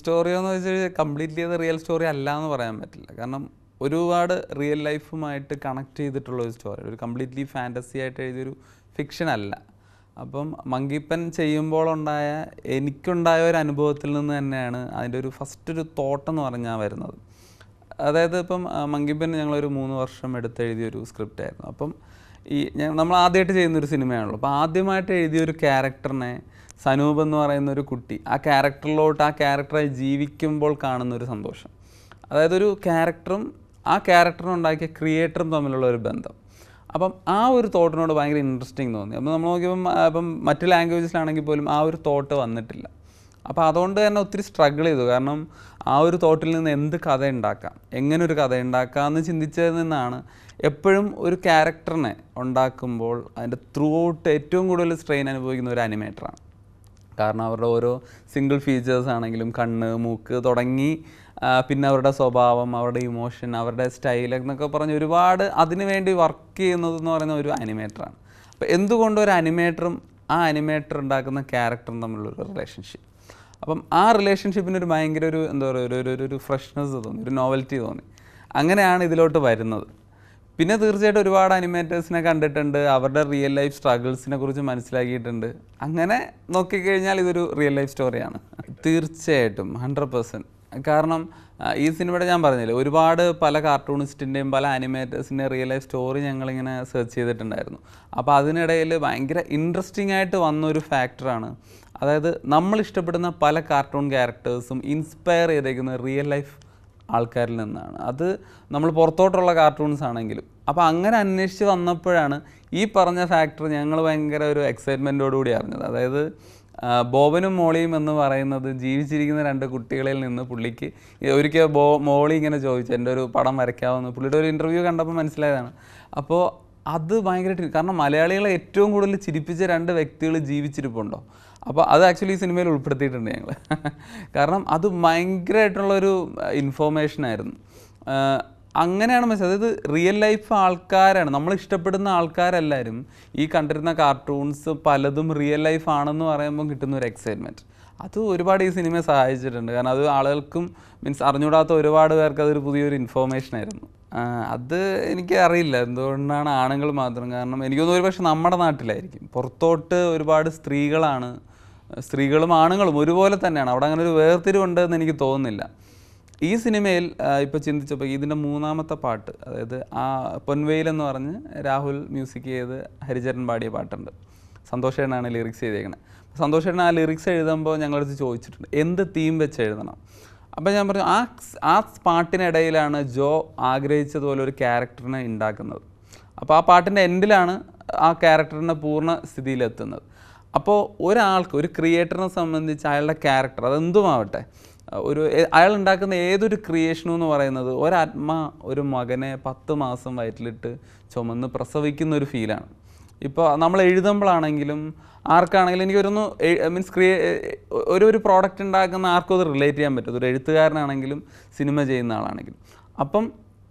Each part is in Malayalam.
സ്റ്റോറി എന്ന് വെച്ചാൽ കംപ്ലീറ്റ്ലി അത് റിയൽ സ്റ്റോറി അല്ല എന്ന് പറയാൻ പറ്റില്ല കാരണം ഒരുപാട് റിയൽ ലൈഫുമായിട്ട് കണക്ട് ചെയ്തിട്ടുള്ള ഒരു സ്റ്റോറി ഒരു കംപ്ലീറ്റ്ലി ഫാൻറ്റസി ആയിട്ട് എഴുതിയൊരു ഫിക്ഷൻ അല്ല അപ്പം മങ്കിപ്പൻ ചെയ്യുമ്പോൾ ഉണ്ടായ എനിക്കുണ്ടായ ഒരു അനുഭവത്തിൽ നിന്ന് തന്നെയാണ് അതിൻ്റെ ഒരു ഫസ്റ്റ് ഒരു തോട്ടം എന്ന് പറഞ്ഞാൽ വരുന്നത് അതായത് ഇപ്പം ആ, മങ്കിപ്പൻ ഞങ്ങളൊരു മൂന്ന് വർഷം എടുത്ത് എഴുതിയൊരു സ്ക്രിപ്റ്റ് ആയിരുന്നു അപ്പം ഈ ഞ- നമ്മൾ ആദ്യമായിട്ട് ചെയ്യുന്നൊരു സിനിമയാണല്ലോ അപ്പോൾ ആദ്യമായിട്ട് എഴുതിയൊരു ക്യാരക്ടറിനെ സനൂപ് എന്ന് പറയുന്ന ഒരു കുട്ടി ആ ക്യാരക്ടറിലോട്ട് ആ ക്യാരക്ടറായി ജീവിക്കുമ്പോൾ കാണുന്ന ഒരു സന്തോഷം അതായത് ഒരു ക്യാരക്ടറും ആ ക്യാരക്ടറിനുണ്ടാക്കിയ ക്രിയേറ്ററും തമ്മിലുള്ള ഒരു ബന്ധം അപ്പം ആ ഒരു തോട്ടിനോട് ഭയങ്കര ഇൻട്രസ്റ്റിംഗ് തോന്നി അപ്പം നമ്മൾ നോക്കിയപ്പം ആ, ഇപ്പം മറ്റ് ലാംഗ്വേജസിലാണെങ്കിൽ പോലും ആ ഒരു തോട്ട് വന്നിട്ടില്ല അപ്പോൾ അതുകൊണ്ട് തന്നെ ഒത്തിരി സ്ട്രഗിൾ ചെയ്തു കാരണം ആ ഒരു തോട്ടിൽ നിന്ന് എന്ത് കഥ ഉണ്ടാക്കാം എങ്ങനെ ഒരു കഥ ഉണ്ടാക്കാം എന്ന് ചിന്തിച്ചതിൽ നിന്നാണ് എപ്പോഴും ഒരു ക്യാരക്ടറിനെ ഉണ്ടാക്കുമ്പോൾ അതിൻ്റെ ത്രൂ ഔട്ട് ഏറ്റവും കൂടുതൽ സ്ട്രെയിൻ അനുഭവിക്കുന്ന ഒരു അനിമേറ്ററാണ് കാരണം അവരുടെ ഓരോ സിംഗിൾ ഫീച്ചേഴ്സ് ആണെങ്കിലും കണ്ണ് മൂക്ക് തുടങ്ങി ആ, പിന്നെ അവരുടെ സ്വഭാവം അവരുടെ ഇമോഷൻ അവരുടെ സ്റ്റൈൽ എന്നൊക്കെ പറഞ്ഞ് ഒരുപാട് അതിനു വേണ്ടി വർക്ക് ചെയ്യുന്നത് എന്ന് പറയുന്ന ഒരു അനിമേറ്ററാണ് അപ്പോൾ എന്തുകൊണ്ട് ഒരു അനിമേറ്ററും ആ അനിമേറ്റർ ഉണ്ടാക്കുന്ന ക്യാരക്ടറും തമ്മിലുള്ള ഒരു റിലേഷൻഷിപ്പ് അപ്പം ആ റിലേഷൻഷിപ്പിന് ഒരു ഭയങ്കര ഒരു എന്താ പറയുക ഒരു ഒരു ഒരു ഫ്രഷ്നെസ് തോന്നി ഒരു നോവൽറ്റി തോന്നി അങ്ങനെയാണ് ഇതിലോട്ട് വരുന്നത് പിന്നെ തീർച്ചയായിട്ടും ഒരുപാട് അനിമേറ്റേഴ്സിനെ കണ്ടിട്ടുണ്ട് അവരുടെ റിയൽ ലൈഫ് സ്ട്രഗിൾസിനെ കുറിച്ച് മനസ്സിലാക്കിയിട്ടുണ്ട് അങ്ങനെ നോക്കിക്കഴിഞ്ഞാൽ ഇതൊരു റിയൽ ലൈഫ് സ്റ്റോറിയാണ് തീർച്ചയായിട്ടും ഹൺഡ്രഡ് പെർസെൻറ്റ് കാരണം ആ, ഈ സിനിമയുടെ ഞാൻ പറഞ്ഞില്ലേ ഒരുപാട് പല കാർട്ടൂണിസ്റ്റിൻ്റെയും പല അനിമേറ്റേഴ്സിൻ്റെയും റിയൽ ലൈഫ് സ്റ്റോറി ഞങ്ങളിങ്ങനെ സെർച്ച് ചെയ്തിട്ടുണ്ടായിരുന്നു അപ്പോൾ അതിനിടയിൽ ഭയങ്കര ഇൻട്രസ്റ്റിംഗ് ആയിട്ട് വന്ന ഒരു ഫാക്ടറാണ് അതായത് നമ്മൾ ഇഷ്ടപ്പെടുന്ന പല കാർട്ടൂൺ ക്യാരക്ടേഴ്സും ഇൻസ്പയർ ചെയ്തേക്കുന്ന റിയൽ ലൈഫ് ആൾക്കാരിൽ നിന്നാണ് അത് നമ്മൾ പുറത്തോട്ടുള്ള കാർട്ടൂൺസ് ആണെങ്കിലും അപ്പോൾ അങ്ങനെ അന്വേഷിച്ച് വന്നപ്പോഴാണ് ഈ പറഞ്ഞ ഫാക്ടർ ഞങ്ങൾ ഭയങ്കര ഒരു എക്സൈറ്റ്മെൻറ്റോടുകൂടി അറിഞ്ഞത് അതായത് ആ, ബോബനും മോളിയും എന്ന് പറയുന്നത് ജീവിച്ചിരിക്കുന്ന രണ്ട് കുട്ടികളിൽ നിന്ന് പുള്ളിക്ക് ഒരിക്കൽ ബോ മോളി ഇങ്ങനെ ചോദിച്ചു എൻ്റെ ഒരു പടം വരയ്ക്കാമെന്ന് പുള്ളിയുടെ ഒരു ഇൻ്റർവ്യൂ കണ്ടപ്പോൾ മനസ്സിലായതാണ് അപ്പോൾ അത് ഭയങ്കരമായിട്ട് കാരണം മലയാളികളെ ഏറ്റവും കൂടുതൽ ചിരിപ്പിച്ച രണ്ട് വ്യക്തികൾ ജീവിച്ചിരിപ്പുണ്ടോ അപ്പോൾ അത് ആക്ച്വലി ഈ സിനിമയിൽ ഉൾപ്പെടുത്തിയിട്ടുണ്ട് ഞങ്ങൾ കാരണം അത് ഭയങ്കരമായിട്ടുള്ളൊരു ഇൻഫോർമേഷൻ ആയിരുന്നു ആഹ് അങ്ങനെയാണ് മനസ്സിലായത് അതായത് റിയൽ ലൈഫ് ആൾക്കാരാണ് നമ്മൾ ഇഷ്ടപ്പെടുന്ന ആൾക്കാരെല്ലാവരും ഈ കണ്ടിരുന്ന കാർട്ടൂൺസ് പലതും റിയൽ ലൈഫ് ആണെന്ന് പറയുമ്പോൾ കിട്ടുന്ന ഒരു എക്സൈറ്റ്മെൻറ്റ് അത് ഒരുപാട് ഈ സിനിമയെ സഹായിച്ചിട്ടുണ്ട് കാരണം അത് ആളുകൾക്കും മീൻസ് അറിഞ്ഞൂടാത്ത ഒരുപാട് പേർക്ക് അതൊരു പുതിയൊരു ഇൻഫോർമേഷൻ ആയിരുന്നു ആ, അത് എനിക്ക് അറിയില്ല എന്തുകൊണ്ടാണ് ആണുങ്ങൾ മാത്രം കാരണം എനിക്കൊന്നും ഒരു പക്ഷെ നമ്മുടെ നാട്ടിലായിരിക്കും പുറത്തോട്ട് ഒരുപാട് സ്ത്രീകളാണ് സ്ത്രീകളും ആണുങ്ങളും ഒരുപോലെ തന്നെയാണ് അവിടെ അങ്ങനെ ഒരു വേർതിരിവുണ്ടെന്ന് എനിക്ക് തോന്നുന്നില്ല ഈ സിനിമയിൽ ഇപ്പോൾ ചിന്തിച്ചപ്പോൾ ഇതിൻ്റെ മൂന്നാമത്തെ പാട്ട് അതായത് ആ പൊൻവെയിൽ എന്ന് പറഞ്ഞ് രാഹുൽ മ്യൂസിക് ചെയ്ത് ഹരിചരൺ പാടിയ പാട്ടുണ്ട് സന്തോഷേട്ടനാണ് ലിറിക്സ് ചെയ്തേക്കണത് സന്തോഷേട്ടൻ ആ ലിറിക്സ് എഴുതുമ്പോൾ ഞങ്ങളടുത്ത് ചോദിച്ചിട്ടുണ്ട് എന്ത് തീം വെച്ച് എഴുതണം അപ്പോൾ ഞാൻ പറഞ്ഞു ആ ആ പാട്ടിനിടയിലാണ് ജോ ആഗ്രഹിച്ചതുപോലെ ഒരു ക്യാരക്ടറിനെ ഉണ്ടാക്കുന്നത് അപ്പോൾ ആ പാട്ടിൻ്റെ എൻഡിലാണ് ആ ക്യാരക്ടറിൻ്റെ പൂർണ്ണ സ്ഥിതിയിലെത്തുന്നത് അപ്പോൾ ഒരാൾക്ക് ഒരു ക്രിയേറ്ററിനെ സംബന്ധിച്ച് അയാളുടെ ക്യാരക്ടർ അതെന്തുമാവട്ടെ ഒരു എ- അയാൾ ഉണ്ടാക്കുന്ന ഏതൊരു ക്രിയേഷനും എന്ന് പറയുന്നത് ഒരാത്മ ഒരു മകനെ പത്ത് മാസം വയറ്റിലിട്ട് ചുമന്ന് പ്രസവിക്കുന്ന ഒരു ഫീലാണ് ഇപ്പോൾ നമ്മൾ എഴുതുമ്പോഴാണെങ്കിലും ആർക്കാണെങ്കിലും എനിക്ക് ഒരുന്ന് മീൻസ് ക്രിയേ ഒരു ഒരു പ്രോഡക്റ്റ് ഉണ്ടാക്കുന്ന ആർക്കും അത് റിലേറ്റ് ചെയ്യാൻ പറ്റും ഒരു എഴുത്തുകാരനാണെങ്കിലും സിനിമ ചെയ്യുന്ന ആളാണെങ്കിലും അപ്പം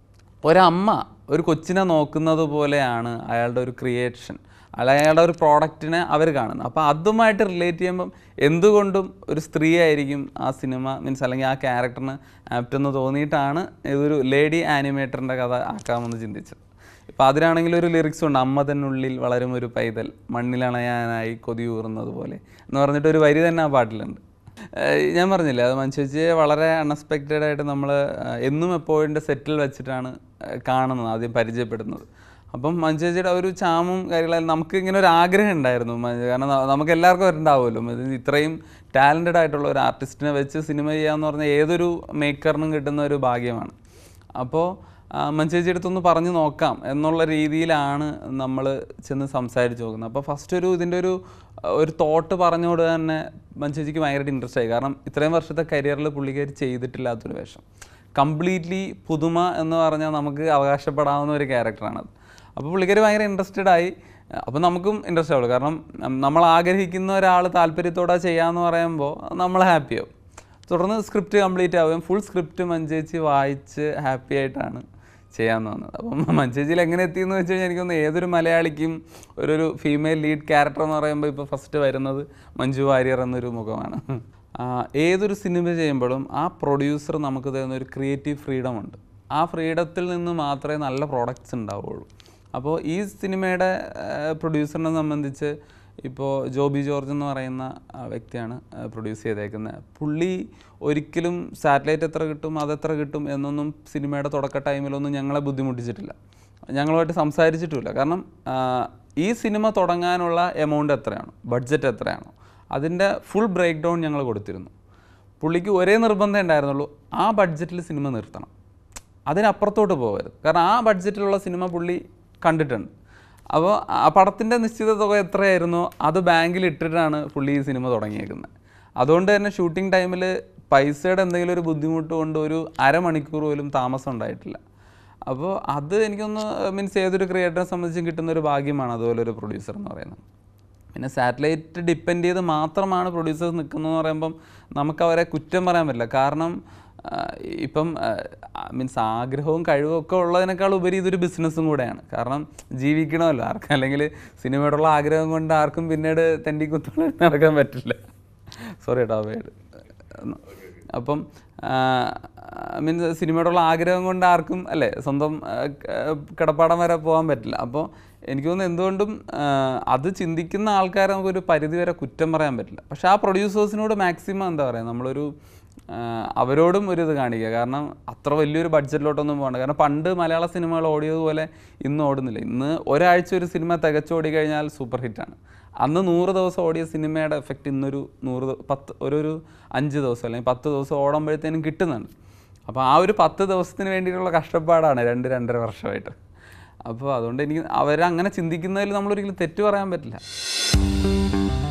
ഒരമ്മ ഒരു കൊച്ചിനെ നോക്കുന്നത് പോലെയാണ് അയാളുടെ ഒരു ക്രിയേഷൻ അയാളുടെ ഒരു പ്രോഡക്റ്റിനെ അവർ കാണുന്നത് അപ്പോൾ അതുമായിട്ട് റിലേറ്റ് ചെയ്യുമ്പം എന്തുകൊണ്ടും ഒരു സ്ത്രീ ആയിരിക്കും ആ സിനിമ മീൻസ് അല്ലെങ്കിൽ ആ ക്യാരക്ടറിന് ആപ്റ്റ് എന്ന് തോന്നിയിട്ടാണ് ഇതൊരു ലേഡി ആനിമേറ്ററിൻ്റെ കഥ ആക്കാമെന്ന് ചിന്തിച്ചത് ഇപ്പം അതിനാണെങ്കിൽ ഒരു ലിറിക്സ് ഉണ്ട് അമ്മ തന്നുള്ളിൽ വളരും ഒരു പൈതൽ മണ്ണിലണയാനായി കൊതിയൂറുന്നത് പോലെ എന്ന് പറഞ്ഞിട്ട് ഒരു വരി തന്നെ ആ പാട്ടിലുണ്ട് ഏഹ് ഞാൻ പറഞ്ഞില്ലേ അത് മനുഷ്യച്ചിയെ വളരെ അൺഎക്സ്പെക്റ്റഡ് ആയിട്ട് നമ്മൾ എന്നും എപ്പോഴും സെറ്റിൽ വെച്ചിട്ടാണ് ഏഹ് കാണുന്നത് ആദ്യം പരിചയപ്പെടുന്നത് അപ്പം മനുഷ്യച്ചിയുടെ ഒരു ചാമും കാര്യങ്ങളും നമുക്ക് ഇങ്ങനെ ഒരു ആഗ്രഹം ഉണ്ടായിരുന്നു മ- കാരണം ന- നമുക്ക് എല്ലാവർക്കും ഉണ്ടാവുമല്ലോ ഇത് ഇത്രയും ടാലൻറ്റഡ് ആയിട്ടുള്ള ഒരു ആർട്ടിസ്റ്റിനെ വെച്ച് സിനിമ ചെയ്യാന്ന് പറഞ്ഞാൽ ഏതൊരു മേക്കറിനും കിട്ടുന്ന ഒരു ഭാഗ്യമാണ് അപ്പോൾ മഞ്ചേച്ചി അടുത്തൊന്ന് പറഞ്ഞു നോക്കാം എന്നുള്ള രീതിയിലാണ് നമ്മൾ ചെന്ന് സംസാരിച്ച് നോക്കുന്നത് അപ്പോൾ ഫസ്റ്റ് ഒരു ഇതിൻ്റെ ഒരു ആ, ഒരു തോട്ട് പറഞ്ഞോട് തന്നെ മഞ്ചേച്ചിക്ക് ഭയങ്കരമായിട്ട് ഇൻട്രസ്റ്റ് ആയി കാരണം ഇത്രയും വർഷത്തെ കരിയറിൽ പുള്ളിക്കാരി ചെയ്തിട്ടില്ലാത്തൊരു വേഷം കംപ്ലീറ്റ്ലി പുതുമ എന്ന് പറഞ്ഞാൽ നമുക്ക് അവകാശപ്പെടാവുന്ന ഒരു ക്യാരക്ടറാണത് അപ്പോൾ പുള്ളിക്കാരി ഭയങ്കര ഇൻട്രസ്റ്റഡ് ആയി അപ്പോൾ നമുക്കും ഇൻട്രസ്റ്റ് ആവുള്ളൂ കാരണം നം- നമ്മൾ ആഗ്രഹിക്കുന്ന ഒരാൾ താല്പര്യത്തോടെ ചെയ്യാമെന്ന് പറയുമ്പോൾ നമ്മൾ ഹാപ്പിയാവും തുടർന്ന് സ്ക്രിപ്റ്റ് കംപ്ലീറ്റ് ആവുകയും ഫുൾ സ്ക്രിപ്റ്റ് മഞ്ചേച്ചി വായിച്ച് ഹാപ്പി ആയിട്ടാണ് ചെയ്യാൻ തോന്നുന്നത് അപ്പം മഞ്ചേച്ചിയിൽ എങ്ങനെ എത്തിയെന്ന് വെച്ച് കഴിഞ്ഞാൽ എനിക്കൊന്ന് ഏതൊരു മലയാളിക്കും ഒരു ഒരു ഫീമെയിൽ ലീഡ് ക്യാരക്ടർ എന്ന് പറയുമ്പോൾ ഇപ്പോൾ ഫസ്റ്റ് വരുന്നത് മഞ്ജു വാര്യർ എന്നൊരു മുഖമാണ് ആ, ഏതൊരു സിനിമ ചെയ്യുമ്പോഴും ആ പ്രൊഡ്യൂസർ നമുക്ക് തരുന്ന ഒരു ക്രിയേറ്റീവ് ഫ്രീഡം ഉണ്ട് ആ ഫ്രീഡത്തിൽ നിന്ന് മാത്രമേ നല്ല പ്രോഡക്റ്റ്സ് ഉണ്ടാവുകയുള്ളൂ അപ്പോൾ ഈ സിനിമയുടെ പ്രൊഡ്യൂസറിനെ സംബന്ധിച്ച് ഇപ്പോൾ ജോബി ജോർജ് എന്ന് പറയുന്ന ആ, വ്യക്തിയാണ് പ്രൊഡ്യൂസ് ചെയ്തേക്കുന്നത് പുള്ളി ഒരിക്കലും സാറ്റലൈറ്റ് എത്ര കിട്ടും അതെത്ര കിട്ടും എന്നൊന്നും സിനിമയുടെ തുടക്ക ടൈമിലൊന്നും ഞങ്ങളെ ബുദ്ധിമുട്ടിച്ചിട്ടില്ല ഞങ്ങളുമായിട്ട് സംസാരിച്ചിട്ടുമില്ല കാരണം ആ, ഈ സിനിമ തുടങ്ങാനുള്ള എമൗണ്ട് എത്രയാണ് ബഡ്ജറ്റ് എത്രയാണോ അതിൻ്റെ ഫുൾ ബ്രേക്ക് ഡൗൺ ഞങ്ങൾ കൊടുത്തിരുന്നു പുള്ളിക്ക് ഒരേ നിർബന്ധം ഉണ്ടായിരുന്നുള്ളൂ ആ ബഡ്ജറ്റിൽ സിനിമ നിർത്തണം അതിനപ്പുറത്തോട്ട് പോകരുത് കാരണം ആ ബഡ്ജറ്റിലുള്ള സിനിമ പുള്ളി കണ്ടിട്ടുണ്ട് അപ്പോൾ ആ പടത്തിൻ്റെ നിശ്ചിത തുക എത്രയായിരുന്നോ അത് ബാങ്കിൽ ഇട്ടിട്ടാണ് പുള്ളി ഈ സിനിമ തുടങ്ങിയേക്കുന്നത് അതുകൊണ്ട് തന്നെ ഷൂട്ടിംഗ് ടൈമിൽ പൈസയുടെ എന്തെങ്കിലും ഒരു ബുദ്ധിമുട്ട് കൊണ്ട് ഒരു അരമണിക്കൂർ പോലും താമസം ഉണ്ടായിട്ടില്ല അപ്പോൾ അത് എനിക്കൊന്ന് മീൻസ് ഏതൊരു ക്രിയേറ്ററെ സംബന്ധിച്ചും കിട്ടുന്ന ഒരു ഭാഗ്യമാണ് അതുപോലെ ഒരു പ്രൊഡ്യൂസർ എന്ന് പറയുന്നത് പിന്നെ സാറ്റലൈറ്റ് ഡിപ്പെൻഡ് ചെയ്ത് മാത്രമാണ് പ്രൊഡ്യൂസേഴ്സ് നിൽക്കുന്നതെന്ന് പറയുമ്പം നമുക്ക് അവരെ കുറ്റം പറയാൻ പറ്റില്ല കാരണം ആ, ഇപ്പം മീൻസ് ആഗ്രഹവും കഴിവും ഒക്കെ ഉള്ളതിനേക്കാൾ ഉപരി ഇതൊരു ബിസിനസ്സും കൂടെയാണ് കാരണം ജീവിക്കണമല്ലോ ആർക്കും അല്ലെങ്കിൽ സിനിമയോടുള്ള ആഗ്രഹം കൊണ്ട് ആർക്കും പിന്നീട് തെണ്ടി കുത്തുള്ള നടക്കാൻ പറ്റില്ല സോറി കേട്ടോ വേട് അപ്പം മീൻസ് സിനിമയോടുള്ള ആഗ്രഹം കൊണ്ട് ആർക്കും അല്ലേ സ്വന്തം ആ, ക- കിടപ്പാടം വരെ പോകാൻ പറ്റില്ല അപ്പോൾ എനിക്ക് തോന്നുന്നു എന്തുകൊണ്ടും ആ, അത് ചിന്തിക്കുന്ന ആൾക്കാരെ നമുക്കൊരു പരിധി വരെ കുറ്റം പറയാൻ പറ്റില്ല പക്ഷേ ആ പ്രൊഡ്യൂസേഴ്സിനോട് മാക്സിമം എന്താ പറയുക നമ്മളൊരു ആ, അവരോടും ഒരു ഇത് കാണിക്കുക കാരണം അത്ര വലിയൊരു ബഡ്ജറ്റിലോട്ടൊന്നും പോകണ്ട കാരണം പണ്ട് മലയാള സിനിമകൾ ഓടിയതുപോലെ ഇന്ന് ഓടുന്നില്ല ഇന്ന് ഒരാഴ്ച ഒരു സിനിമ തികച്ചോടി കഴിഞ്ഞാൽ സൂപ്പർ ഹിറ്റാണ് അന്ന് നൂറ് ദിവസം ഓടിയ സിനിമയുടെ എഫക്റ്റ് ഇന്നൊരു നൂറ് ദിവ- പത്ത് ഒരു ഒരു അഞ്ച് ദിവസം അല്ലെങ്കിൽ പത്ത് ദിവസം ഓടുമ്പോഴത്തേനും കിട്ടുന്നുണ്ട് അപ്പോൾ ആ ഒരു പത്ത് ദിവസത്തിന് വേണ്ടിയിട്ടുള്ള കഷ്ടപ്പാടാണ് രണ്ട് രണ്ടര വർഷമായിട്ട് അപ്പോൾ അതുകൊണ്ട് എനിക്ക് അവരങ്ങനെ ചിന്തിക്കുന്നതിൽ നമ്മളൊരിക്കലും തെറ്റ് പറയാൻ പറ്റില്ല